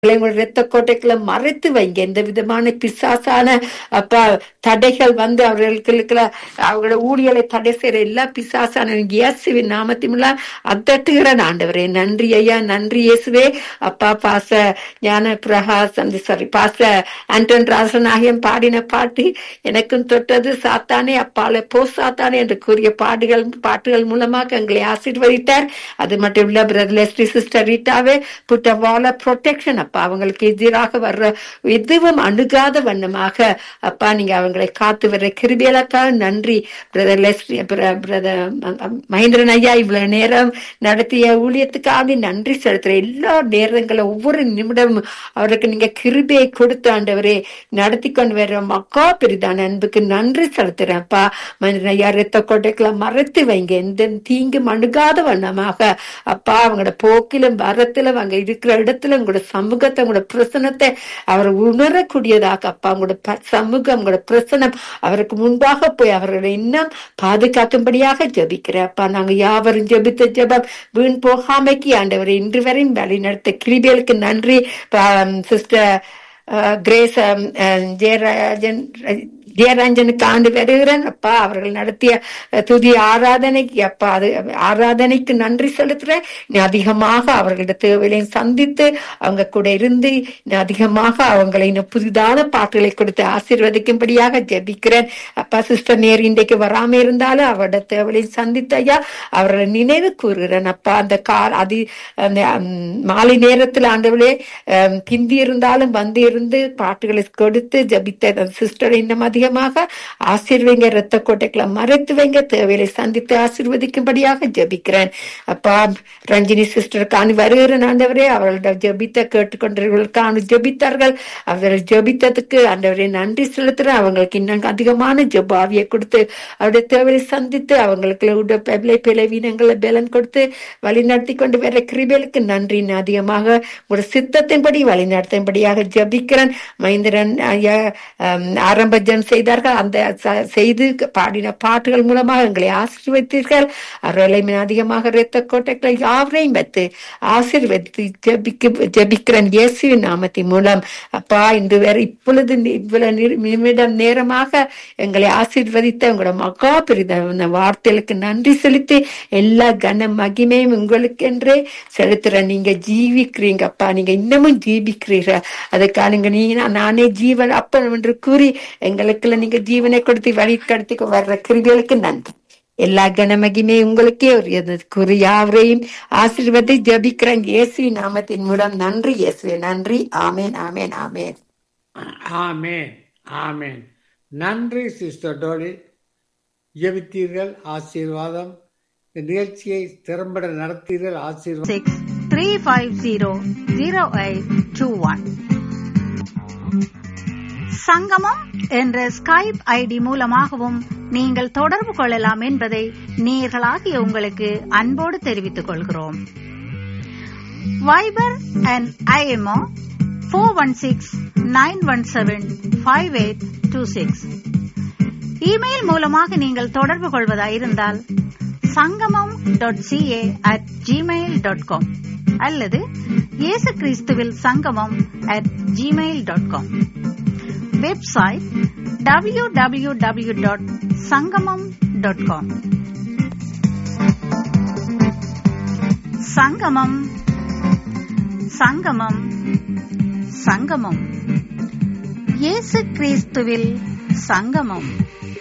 உங்களுடைய ரத்த கோட்டைகளை மறைத்து வைங்க எந்த விதமான பிசாசான அப்பா தடைகள் வந்து அவர்களுக்கு அவங்களோட ஊழியலை தடை செய்யற எல்லா பிசாசான இயேசுவின் நாமத்திமுள்ள அத்தட்டுகிறேன் ஆண்டவரே நன்றி ஐயா நன்றி இயேசுவே அப்பா பாச ஞான பிரகாஷ் அந்த சாரி பாச ஆண்டன் ராசநாயகம் பாடின பாட்டு எனக்கும் தொட்டது சாத்தானே அப்பால போ சாத்தானே என்று கூறிய பாடுகள் பாட்டுகள் மூலமாக எங்களை ஆசீர்வதித்தார் அது மட்டும் இல்ல பிரதர் லெஸ்லி சிஸ்டர் ரீட்டாவே புட்ட வால ப்ரொடெக்ஷன் அப்பா அவங்களுக்கு எதிராக வர்ற எதுவும் அணுகாத வண்ணமாக அப்பா நீங்க அவங்களை காத்து வர்ற கிருபியலுக்காக நன்றி பிரதர் லெஸ்லி பிரதர் மகேந்திரன் ஐயா இவ்வளவு நேரம் நடத்திய ஊழியத்துக்காக நன்றி செலுத்துற எல்லா நேரங்களும் ஒவ்வொரு நிமிடமும் அவருக்கு நீங்க கிருபியை கொடுத்து ஆண்டவரே நடத்தி கொண்டு வர்ற மக்கா பெரிதான அன்புக்கு நன்றி செலுத்துறேன் அப்பா மகேந்திரன் ஐயா ரத்த கொட்டைகளை மறைத்து வைங்க எந்த தீங்கும் அணுகாத வண்ணமாக அப்பா அவங்களோட போக்கிலும் வரத்திலும் அங்க இருக்கிற இடத்துல உங்களோட சமூகத்தை உங்களோட பிரசனத்தை அவர் உணரக்கூடியதாக அப்பா உங்களோட ப- சமூகம் உங்களோட பிரசனம் அவருக்கு முன்பாக போய் அவர்களை இன்னும் பாதுகாக்கும்படியாக ஜெபிக்கிறேன் அப்பா நாங்க யாவரும் ஜெபித்த ஜெபம் வீண் போகாமைக்கு ஆண்டவரை இன்று வரையும் வழி நடத்த கிருபியலுக்கு நன்றி சிஸ்டர் கிரேஸ் அஹ், அஹ், ஜெயராஜன் ஜெயராஜனுக்கு ஆண்டு வருகிறேன் அப்பா அவர்கள் நடத்திய அஹ், துதி ஆராதனைக்கு அப்பா அது ஆராதனைக்கு நன்றி செலுத்துறேன் நீ அதிகமாக அவர்களோட தேவைகளையும் சந்தித்து அவங்க கூட இருந்து நீ அதிகமாக அவங்களை இன்னும் புதிதான பாட்டுகளை கொடுத்து ஆசீர்வதிக்கும்படியாக ஜெபிக்கிறேன் அப்பா சிஸ்டர் நேர் இன்றைக்கு வராம இருந்தாலும் அவரோட தேவைகளையும் சந்தித்த ஐயா அவர்களை நினைவு கூறுகிறேன் அப்பா அந்த கால் அது அந்த ம், மாலை நேரத்தில் ஆண்டவளே அம், பிந்தி இருந்தாலும் வந்து இருந்து பாட்டுகளை கொடுத்து ஜபித்த அந்த சிஸ்டரை இன்னும் அதிகமாக ஆசீர்வைங்க ரத்த கோட்டைகளை மறைத்து வைங்க தேவையை சந்தித்து ஆசீர்வதிக்கும்படியாக ஜபிக்கிறேன் அப்பா ரஞ்சினி சிஸ்டருக்கான வருகிற ஆண்டவரே அவர்களோட ஜபித்த கேட்டுக்கொண்டவர்களுக்கான ஜபித்தார்கள் அவர்கள் ஜபித்ததுக்கு ஆண்டவரே நன்றி செலுத்துறேன் அவங்களுக்கு இன்னும் அதிகமான ஜபாவியை கொடுத்து அவருடைய தேவையை சந்தித்து அவங்களுக்கு உள்ள பிள்ளை பிளவீனங்களை பலன் கொடுத்து வழி நடத்தி கொண்டு வர கிருபேலுக்கு நன்றி இன்னும் அதிகமாக ஒரு சித்தத்தின்படி வழி நடத்தும்படியாக ஜபிக்கிறேன் மகேந்திரன் ஐயா ஆம், ஆரம்ப ஜென் செய்தார்கள் அந்த ச- செய்து பாடின பாட்டுகள் மூலமாக எங்களை ஆசீர்வதித்தீர்கள் அவர்களை மிக அதிகமாக இரத்த கோட்டைகளை யாவரையும் வைத்து ஆசீர்வதித்து ஜபிக்க ஜபிக்கிறேன் இயேசுவின் நாமத்தின் மூலம் அப்பா இன்று வேற இப்பொழுது நி- இவ்வளவு நி- நிமிடம் நேரமாக எங்களை ஆசீர்வதித்த உங்களோட மகா பெரித வார்த்தைகளுக்கு நன்றி செலுத்தி எல்லா கன மகிமையும் உங்களுக்கு என்றே செலுத்துற நீங்க ஜீவிக்கிறீங்க அப்பா நீங்க இன்னமும் ஜீவிக்கிறீங்க அதுக்காக நீங்க நீ நானே ஜீவன் அப்பன் என்று கூறி எங்களுக்குள்ள நீங்க ஜீவனை கொடுத்து வழி கடத்தி வர்ற கிருபிகளுக்கு நன்றி எல்லா கனமகிமே உங்களுக்கே உரியது குறி யாவரையும் ஆசீர்வதி ஜபிக்கிறேன் இயேசு நாமத்தின் மூலம் நன்றி இயேசுவே நன்றி ஆமேன் ஆமேன் ஆமேன் ஆமேன் ஆமேன் நன்றி சிஸ்டர் டோலி ஜெபித்தீர்கள் ஆசீர்வாதம் இந்த நிகழ்ச்சியை திறம்பட நடத்தீர்கள் ஆசீர்வாதம் six three five zero zero eight two one. சங்கமம் என்ற ஸ்கைப் ஐடி மூலமாகவும் நீங்கள் தொடர்பு கொள்ளலாம் என்பதை நேர்களாகிய உங்களுக்கு அன்போடு தெரிவித்துக் கொள்கிறோம் Viber and IMO four one six nine one seven five eight two six email மூலமாக நீங்கள் தொடர்பு கொள்வதாயிருந்தால் Sangamam dot CA at Gmail dot com அல்லது இயேசு கிறிஸ்துவில் Sangamam at Gmail dot com website W W W dot Sangamam dot com Sangamam Sangamam சங்கமம் இயேசு கிறிஸ்துவில் சங்கமம்